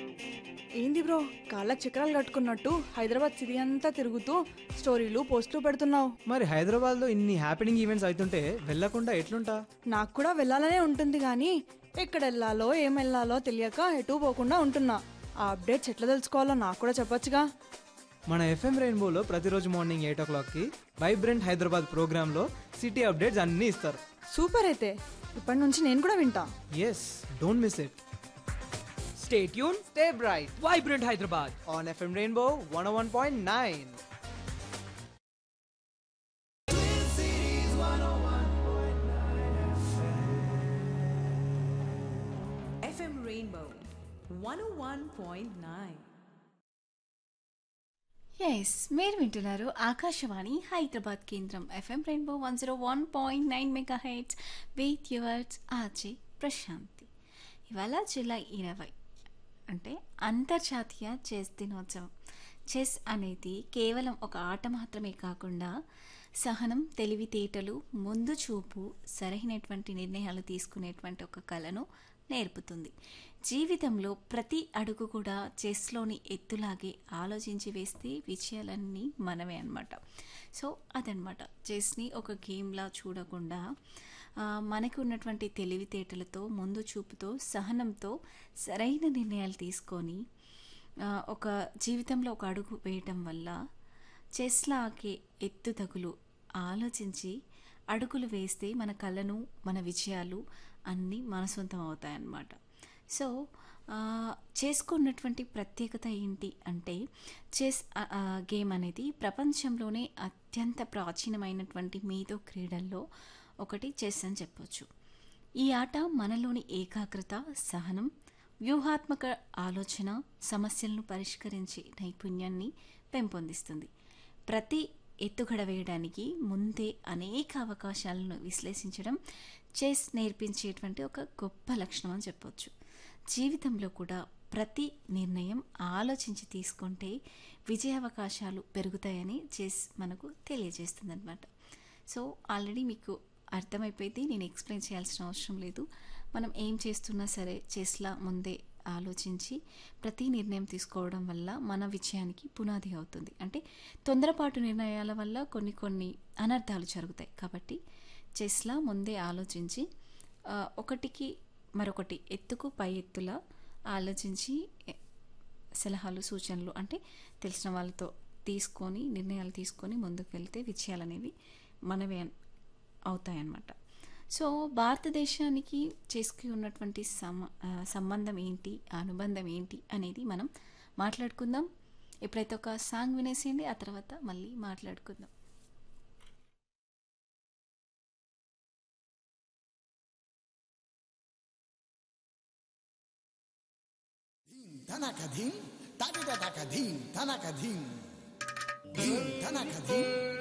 ఏంది బ్రో కాళ్ళకి చక్రాలు కట్టుకున్నట్టు హైదరాబాద్ సిటీ అంతా తిరుగుతూ స్టోరీలు పోస్టులు పెడుతున్నావు మరి హైదరాబాద్లో ఇన్ని హ్యాపెనింగ్ ఈవెంట్స్ అవుతుంటే వెళ్ళకుండా ఎట్లుంటా నాకు కూడా వెళ్ళాలనే ఉంటుంది కానీ ఎక్కడ వెళ్ళాలో ఏం వెళ్ళాలో తెలియక ఎటు పోకుండా ఉంటున్నా ఆ అప్డేట్స్ ఎట్లా తెలుసుకోవాలో నాకు కూడా చెప్పొచ్చుగా మన ఎఫ్ఎం రెయిన్బోలో ప్రతిరోజు మార్నింగ్ ఎయిట్ ఓ క్లాక్కి వైబ్రెంట్ హైదరాబాద్ ప్రోగ్రాంలో సిటీ అప్డేట్స్ అన్నీ ఇస్తారు సూపర్ అయితే ఇప్పటి నుంచి నేను కూడా వింటా yes don't miss it Stay tuned, stay bright Vibrant Hyderabad. On FM Rainbow one one point nine FM Rainbow 101.9. Yes మీరు వింటున్నారు ఆకాశవాణి హైదరాబాద్ కేంద్రం FM Rainbow one zero one point nine mega heads with yours RJ Prashanthi ఇవాళ July ఇరవై అంటే అంతర్జాతీయ chess దినోత్సవం chess అనేది కేవలం ఒక ఆట మాత్రమే కాకుండా సహనం తెలివితేటలు ముందు చూపు సరైనటువంటి నిర్ణయాలు తీసుకునేటువంటి ఒక కళను నేర్పుతుంది జీవితంలో ప్రతి అడుగు కూడా చెస్లోని ఎత్తులాగే ఆలోచించి వేస్తే విజయాలన్నీ మనమే అన్నమాట సో అదనమాట చెస్ని ఒక గేమ్లా చూడకుండా ఆ, మనకు ఉన్నటువంటి తెలివితేటలతో ముందు చూపుతో సహనంతో సరైన నిర్ణయాలు తీసుకొని ఆ, ఒక జీవితంలో ఒక అడుగు వేయటం వల్ల చెస్లాగే ఎత్తు తగులు ఆలోచించి అడుగులు వేస్తే మన కళను మన విజయాలు అన్నీ మన సొంతం అవుతాయన్నమాట సో ఆ, చేసుకున్నటువంటి ప్రత్యేకత ఏంటి అంటే చెస్ ఆ, ఆ, గేమ్ అనేది ప్రపంచంలోనే అత్యంత ప్రాచీనమైనటువంటి మీతో క్రీడల్లో ఒకటి చెస్ అని చెప్పొచ్చు ఈ ఆట మనలోని ఏకాగ్రత సహనం వ్యూహాత్మక ఆలోచన సమస్యలను పరిష్కరించే నైపుణ్యాన్ని పెంపొందిస్తుంది ప్రతి ఎత్తుగడ వేయడానికి ముందే అనేక అవకాశాలను విశ్లేషించడం చెస్ నేర్పించేటువంటి ఒక గొప్ప లక్షణం అని చెప్పొచ్చు జీవితంలో కూడా ప్రతి నిర్ణయం ఆలోచించి తీసుకుంటే విజయావకాశాలు పెరుగుతాయని చెస్ మనకు తెలియజేస్తుంది అనమాట సో ఆల్రెడీ మీకు అర్థమైపోయింది నేను ఎక్స్ప్లెయిన్ చేయాల్సిన అవసరం లేదు మనం ఏం చేస్తున్నా సరే చెస్లా ముందే ఆలోచించి ప్రతి నిర్ణయం తీసుకోవడం వల్ల మన విజయానికి పునాది అవుతుంది అంటే తొందరపాటు నిర్ణయాల వల్ల కొన్ని కొన్ని అనర్థాలు జరుగుతాయి కాబట్టి చెస్లా ముందే ఆలోచించి ఆ, ఒకటికి మరొకటి ఎత్తుకు పై ఎత్తులా ఆలోచించి ఎ- సలహాలు సూచనలు అంటే తెలిసిన వాళ్ళతో తీసుకొని నిర్ణయాలు తీసుకొని ముందుకు వెళ్తే విజయాలు అనేవి మనవే అన్- అవుతాయన్నమాట సో భారతదేశానికి చేసుకు ఉన్నటువంటి సమ ఆ, సంబంధం ఏంటి ఆ అనుబంధం ఏంటి అనేది మనం మాట్లాడుకుందాం ఇప్పుడైతే ఒక సాంగ్ వినేసేయండి ఆ తర్వాత మళ్ళీ మాట్లాడుకుందాం ధనక ధీం తగిట తక ధీం ధనక ధీం ధీం ధనక ధీం